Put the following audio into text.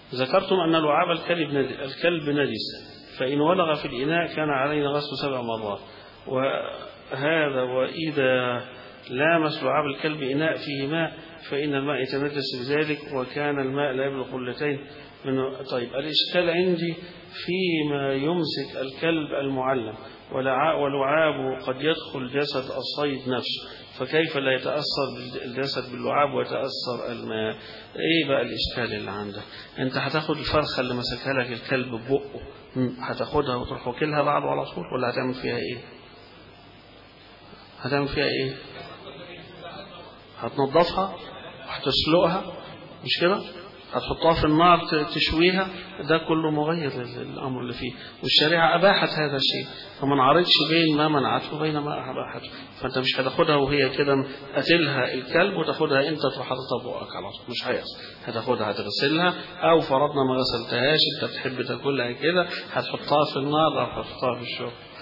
ذكرتم أن لعاب الكلب نجس, الكلب نجس فإن ولغ في الإناء كان علينا غسل سبع مرات وهذا وإذا لامس لعاب الكلب إناء فيه ماء فإن الماء يتنجس بذلك وكان الماء لا يبلغ قلتين من طيب الإشكال عندي فيما يمسك الكلب المعلم ولعابه قد يدخل جسد الصيد نفسه فكيف لا يتأثر الجسد باللعاب ويتأثر الماء ايه بقى الإشكال اللي عندك انت هتاخد الفرخة اللي مسكها لك الكلب ببقه هتاخدها وتروح وكلها بعده على طول ولا هتعمل فيها ايه هتعمل فيها ايه هتنظفها وهتسلقها مش كده هتحطها في النار تشويها ده كله مغير للأمر اللي فيه والشريعة أباحت هذا الشيء فما نعرضش بين ما منعته وبين ما أباحته فأنت مش هتاخدها وهي كده قتلها الكلب وتاخدها أنت تروح حاططها بقك على طول مش هيحصل هتاخدها هتغسلها أو فرضنا ما غسلتهاش أنت بتحب تاكلها كده هتحطها في النار أو هتحطها في الشرب